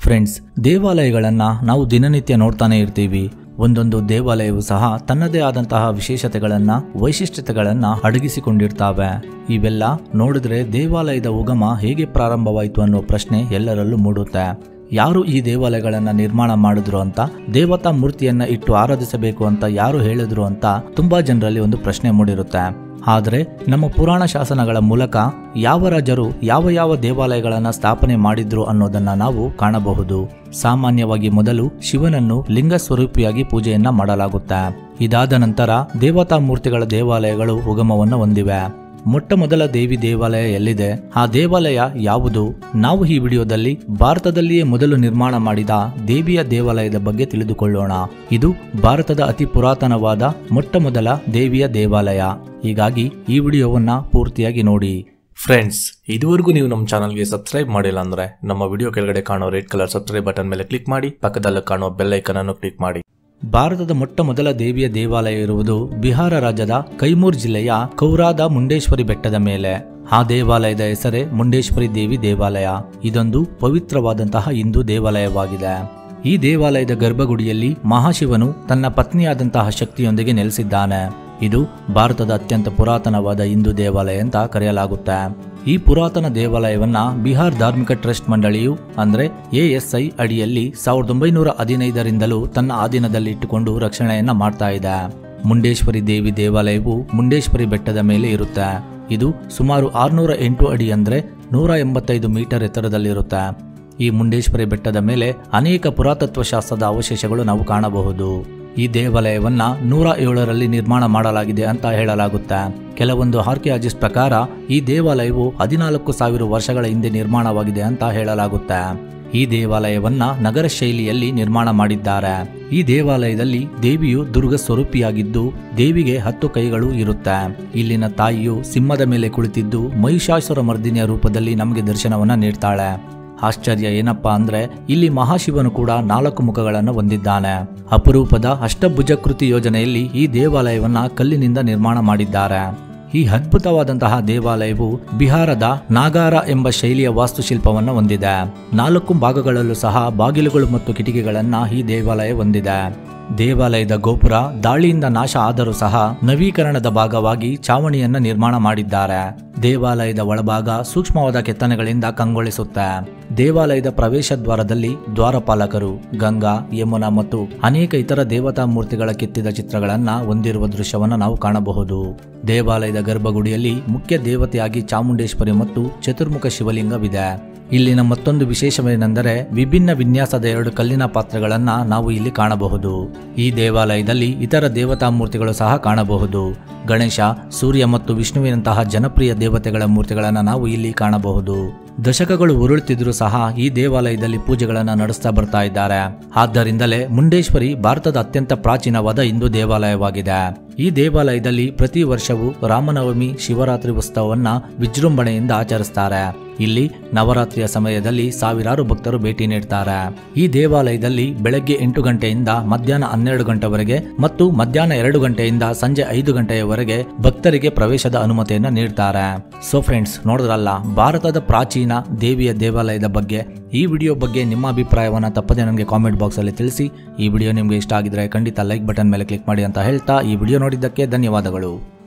friends ದೇವಾಲಯಗಳನ್ನ ನಾವು ದಿನನಿತ್ಯ ನೋಡ್ತಾನೆ ಇರ್ತೀವಿ ಒಂದೊಂದು ದೇವಾಲಯವು ಸಹ ತನ್ನದೇ ಆದಂತಹ ವಿಶೇಷತೆಗಳನ್ನ ವೈಶಿಷ್ಟ್ಯತೆಗಳನ್ನ ಅಡಗಿಸಿಕೊಂಡಿರ್ತಾವೆ ಇವೆಲ್ಲ ನೋಡಿದ್ರೆ ದೇವಾಲಯದ ಉಗಮ ಹೇಗೆ ಪ್ರಾರಂಭವಾಯಿತು ಅನ್ನೋ ಪ್ರಶ್ನೆ ಎಲ್ಲರಲ್ಲೂ ಮೂಡುತ್ತೆ ಯಾರು ಈ ದೇವಾಲಯಗಳನ್ನ ನಿರ್ಮಾಣ ಮಾಡಿದ್ರು ಅಂತ ದೇವತಾ ಮೂರ್ತಿಯನ್ನ ಇಟ್ಟು ಆರಾಧಿಸಬೇಕು ಅಂತ ಯಾರು ಹೇಳಿದ್ರು ಅಂತ ತುಂಬಾ ಜನರಲ್ಲಿ ಒಂದು ಪ್ರಶ್ನೆ ಮೂಡಿರುತ್ತೆ ಆದರೆ ನಮ್ಮ ಪುರಾಣ ಶಾಸನಗಳ ಮೂಲಕ ಯಾವ ರಾಜರು ಯಾವ ಯಾವ ದೇವಾಲಯಗಳನ್ನು ಸ್ಥಾಪನೆ ಮಾಡಿದ್ರು ಅನ್ನೋದನ್ನ ನಾವು ಕಾಣಬಹುದು ಸಾಮಾನ್ಯವಾಗಿ ಮೊದಲು ಶಿವನನ್ನು ಲಿಂಗ ಸ್ವರೂಪಿಯಾಗಿ ಪೂಜೆಯನ್ನ ಮಾಡಲಾಗುತ್ತೆ ಇದಾದ ನಂತರ ದೇವತಾ ಮೂರ್ತಿಗಳ ದೇವಾಲಯಗಳು ಉಗಮವನ್ನು ಹೊಂದಿವೆ ಮೊಟ್ಟ ಮೊದಲ ದೇವಿ ದೇವಾಲಯ ಎಲ್ಲಿದೆ ಆ ದೇವಾಲಯ ಯಾವುದು ನಾವು ಈ ವಿಡಿಯೋದಲ್ಲಿ ಭಾರತದಲ್ಲಿಯೇ ಮೊದಲು ನಿರ್ಮಾಣ ಮಾಡಿದ ದೇವಿಯ ದೇವಾಲಯದ ಬಗ್ಗೆ ತಿಳಿದುಕೊಳ್ಳೋಣ ಇದು ಭಾರತದ ಅತಿ ಪುರಾತನವಾದ ಮೊಟ್ಟ ಮೊದಲ ದೇವಿಯ ದೇವಾಲಯ ಹೀಗಾಗಿ ಈ ವಿಡಿಯೋವನ್ನ ಪೂರ್ತಿಯಾಗಿ ನೋಡಿ ಫ್ರೆಂಡ್ಸ್ ಇದುವರೆಗೂ ನೀವು ನಮ್ಮ ಚಾನಲ್ಗೆ ಸಬ್ಸ್ಕ್ರೈಬ್ ಮಾಡಿಲ್ಲ ಅಂದ್ರೆ ನಮ್ಮ ವಿಡಿಯೋ ಕೆಳಗಡೆ ಕಾಣೋ ರೆಡ್ ಕಲರ್ ಸಬ್ಸ್ಕ್ರೈಬ್ ಬಟನ್ ಮೇಲೆ ಕ್ಲಿಕ್ ಮಾಡಿ ಪಕ್ಕದಲ್ಲಿ ಕಾಣೋ ಬೆಲ್ ಐಕನ್ ಅನ್ನು ಕ್ಲಿಕ್ ಮಾಡಿ ಭಾರತದ ಮೊಟ್ಟ ಮೊದಲ ದೇವಿಯ ದೇವಾಲಯ ಇರುವುದು ಬಿಹಾರ ರಾಜ್ಯದ ಕೈಮೂರ್ ಜಿಲ್ಲೆಯ ಕೌರಾದ ಮುಂಡೇಶ್ವರಿ ಬೆಟ್ಟದ ಮೇಲೆ ಆ ದೇವಾಲಯದ ಹೆಸರೇ ಮುಂಡೇಶ್ವರಿ ದೇವಿ ದೇವಾಲಯ ಇದೊಂದು ಪವಿತ್ರವಾದಂತಹ ಹಿಂದೂ ದೇವಾಲಯವಾಗಿದೆ ಈ ದೇವಾಲಯದ ಗರ್ಭಗುಡಿಯಲ್ಲಿ ಮಹಾಶಿವನು ತನ್ನ ಪತ್ನಿಯಾದಂತಹ ಶಕ್ತಿಯೊಂದಿಗೆ ನೆಲೆಸಿದ್ದಾನೆ ಇದು ಭಾರತದ ಅತ್ಯಂತ ಪುರಾತನವಾದ ಹಿಂದೂ ದೇವಾಲಯ ಅಂತ ಕರೆಯಲಾಗುತ್ತೆ ಈ ಪುರಾತನ ದೇವಾಲಯವನ್ನ ಬಿಹಾರ್ ಧಾರ್ಮಿಕ ಟ್ರಸ್ಟ್ ಮಂಡಳಿಯು ಅಂದ್ರೆ ಎಎಸ್ಐ ಅಡಿಯಲ್ಲಿ ಸಾವಿರದ ಒಂಬೈನೂರ ಹದಿನೈದರಿಂದಲೂ ತನ್ನ ಆಧೀನದಲ್ಲಿ ಇಟ್ಟುಕೊಂಡು ರಕ್ಷಣೆಯನ್ನ ಮಾಡ್ತಾ ಇದೆ ಮುಂಡೇಶ್ವರಿ ದೇವಿ ದೇವಾಲಯವು ಮುಂಡೇಶ್ವರಿ ಬೆಟ್ಟದ ಮೇಲೆ ಇರುತ್ತೆ ಇದು ಸುಮಾರು ಆರ್ನೂರ ಎಂಟು ಅಡಿ ಅಂದ್ರೆ ನೂರ ಎಂಬತ್ತೈದು ಮೀಟರ್ ಎತ್ತರದಲ್ಲಿರುತ್ತೆ ಈ ಮುಂಡೇಶ್ವರಿ ಬೆಟ್ಟದ ಮೇಲೆ ಅನೇಕ ಪುರಾತತ್ವ ಶಾಸ್ತ್ರದ ಅವಶೇಷಗಳು ನಾವು ಕಾಣಬಹುದು ಈ ದೇವಾಲಯವನ್ನ ನೂರ ಏಳರಲ್ಲಿ ನಿರ್ಮಾಣ ಮಾಡಲಾಗಿದೆ ಅಂತ ಹೇಳಲಾಗುತ್ತೆ ಕೆಲವೊಂದು ಆರ್ಕಿಯಾಲಜಿಸ್ಟ್ ಪ್ರಕಾರ ಈ ದೇವಾಲಯವು ಹದಿನಾಲ್ಕು ಸಾವಿರ ವರ್ಷಗಳ ಹಿಂದೆ ನಿರ್ಮಾಣವಾಗಿದೆ ಅಂತ ಹೇಳಲಾಗುತ್ತೆ ಈ ದೇವಾಲಯವನ್ನ ನಗರ ಶೈಲಿಯಲ್ಲಿ ನಿರ್ಮಾಣ ಮಾಡಿದ್ದಾರೆ ಈ ದೇವಾಲಯದಲ್ಲಿ ದೇವಿಯು ದುರ್ಗ ಸ್ವರೂಪಿಯಾಗಿದ್ದು ದೇವಿಗೆ ಹತ್ತು ಕೈಗಳು ಇರುತ್ತೆ ಇಲ್ಲಿನ ತಾಯಿಯು ಸಿಂಹದ ಮೇಲೆ ಕುಳಿತಿದ್ದು ಮಹಿಷಾಸುರ ಮರ್ದಿನಿಯ ರೂಪದಲ್ಲಿ ನಮಗೆ ದರ್ಶನವನ್ನ ನೀಡ್ತಾಳೆ ಆಶ್ಚರ್ಯ ಏನಪ್ಪಾ ಅಂದ್ರೆ ಇಲ್ಲಿ ಮಹಾಶಿವನು ಕೂಡ ನಾಲ್ಕು ಮುಖಗಳನ್ನು ಹೊಂದಿದ್ದಾನೆ ಅಪರೂಪದ ಅಷ್ಟಭುಜಕೃತಿ ಯೋಜನೆಯಲ್ಲಿ ಈ ದೇವಾಲಯವನ್ನ ಕಲ್ಲಿನಿಂದ ನಿರ್ಮಾಣ ಮಾಡಿದ್ದಾರೆ ಈ ಅದ್ಭುತವಾದಂತಹ ದೇವಾಲಯವು ಬಿಹಾರದ ನಾಗಾರ ಎಂಬ ಶೈಲಿಯ ವಾಸ್ತುಶಿಲ್ಪವನ್ನು ಹೊಂದಿದೆ ನಾಲ್ಕು ಭಾಗಗಳಲ್ಲೂ ಸಹ ಬಾಗಿಲುಗಳು ಮತ್ತು ಕಿಟಕಿಗಳನ್ನ ಈ ದೇವಾಲಯ ಹೊಂದಿದೆ ದೇವಾಲಯದ ಗೋಪುರ ದಾಳಿಯಿಂದ ನಾಶ ಆದರೂ ಸಹ ನವೀಕರಣದ ಭಾಗವಾಗಿ ಚಾವಣಿಯನ್ನ ನಿರ್ಮಾಣ ಮಾಡಿದ್ದಾರೆ ದೇವಾಲಯದ ಒಳಭಾಗ ಸೂಕ್ಷ್ಮವಾದ ಕೆತ್ತನೆಗಳಿಂದ ಕಂಗೊಳಿಸುತ್ತೆ ದೇವಾಲಯದ ಪ್ರವೇಶ ದ್ವಾರದಲ್ಲಿ ದ್ವಾರಪಾಲಕರು ಗಂಗಾ ಯಮುನಾ ಮತ್ತು ಅನೇಕ ಇತರ ದೇವತಾ ಮೂರ್ತಿಗಳ ಕೆತ್ತಿದ ಚಿತ್ರಗಳನ್ನ ಹೊಂದಿರುವ ದೃಶ್ಯವನ್ನ ನಾವು ಕಾಣಬಹುದು ದೇವಾಲಯದ ಗರ್ಭಗುಡಿಯಲ್ಲಿ ಮುಖ್ಯ ದೇವತೆಯಾಗಿ ಚಾಮುಂಡೇಶ್ವರಿ ಮತ್ತು ಚತುರ್ಮುಖ ಶಿವಲಿಂಗವಿದೆ ಇಲ್ಲಿನ ಮತ್ತೊಂದು ವಿಶೇಷವೇನೆಂದರೆ ವಿಭಿನ್ನ ವಿನ್ಯಾಸದ ಎರಡು ಕಲ್ಲಿನ ಪಾತ್ರೆಗಳನ್ನ ನಾವು ಇಲ್ಲಿ ಕಾಣಬಹುದು ಈ ದೇವಾಲಯದಲ್ಲಿ ಇತರ ದೇವತಾ ಮೂರ್ತಿಗಳು ಸಹ ಕಾಣಬಹುದು ಗಣೇಶ ಸೂರ್ಯ ಮತ್ತು ವಿಷ್ಣುವಿನಂತಹ ಜನಪ್ರಿಯ ದೇವತೆಗಳ ಮೂರ್ತಿಗಳನ್ನು ನಾವು ಇಲ್ಲಿ ಕಾಣಬಹುದು ದಶಕಗಳು ಉರುಳುತ್ತಿದ್ರೂ ಸಹ ಈ ದೇವಾಲಯದಲ್ಲಿ ಪೂಜೆಗಳನ್ನು ನಡೆಸ್ತಾ ಬರ್ತಾ ಇದ್ದಾರೆ ಆದ್ದರಿಂದಲೇ ಮುಂಡೇಶ್ವರಿ ಭಾರತದ ಅತ್ಯಂತ ಪ್ರಾಚೀನವಾದ ಹಿಂದೂ ದೇವಾಲಯವಾಗಿದೆ ಈ ದೇವಾಲಯದಲ್ಲಿ ಪ್ರತಿ ವರ್ಷವೂ ರಾಮನವಮಿ ಶಿವರಾತ್ರಿ ಉತ್ಸವವನ್ನ ವಿಜೃಂಭಣೆಯಿಂದ ಆಚರಿಸ್ತಾರೆ ಇಲ್ಲಿ ನವರಾತ್ರಿಯ ಸಮಯದಲ್ಲಿ ಸಾವಿರಾರು ಭಕ್ತರು ಭೇಟಿ ನೀಡ್ತಾರೆ ಈ ದೇವಾಲಯದಲ್ಲಿ ಬೆಳಗ್ಗೆ ಎಂಟು ಗಂಟೆಯಿಂದ ಮಧ್ಯಾಹ್ನ ಹನ್ನೆರಡು ಗಂಟೆವರೆಗೆ ಮತ್ತು ಮಧ್ಯಾಹ್ನ ಎರಡು ಗಂಟೆಯಿಂದ ಸಂಜೆ ಐದು ಗಂಟೆಯವರೆಗೆ ಭಕ್ತರಿಗೆ ಪ್ರವೇಶದ ಅನುಮತಿಯನ್ನು ನೀಡ್ತಾರೆ ಸೊ ಫ್ರೆಂಡ್ಸ್ ನೋಡಿದ್ರಲ್ಲ ಭಾರತದ ಪ್ರಾಚೀನ ದೇವಿಯ ದೇವಾಲಯದ ಬಗ್ಗೆ ಈ ವಿಡಿಯೋ ಬಗ್ಗೆ ನಿಮ್ಮ ಅಭಿಪ್ರಾಯವನ್ನು ತಪ್ಪದೆ ನನಗೆ ಕಾಮೆಂಟ್ ಬಾಕ್ಸ್ ಅಲ್ಲಿ ತಿಳಿಸಿ ಈ ವಿಡಿಯೋ ನಿಮಗೆ ಇಷ್ಟ ಆಗಿದ್ರೆ ಖಂಡಿತ ಲೈಕ್ ಬಟನ್ ಮೇಲೆ ಕ್ಲಿಕ್ ಮಾಡಿ ಅಂತ ಹೇಳ್ತಾ ಈ ವಿಡಿಯೋ ನೋಡಿದ್ದಕ್ಕೆ ಧನ್ಯವಾದಗಳು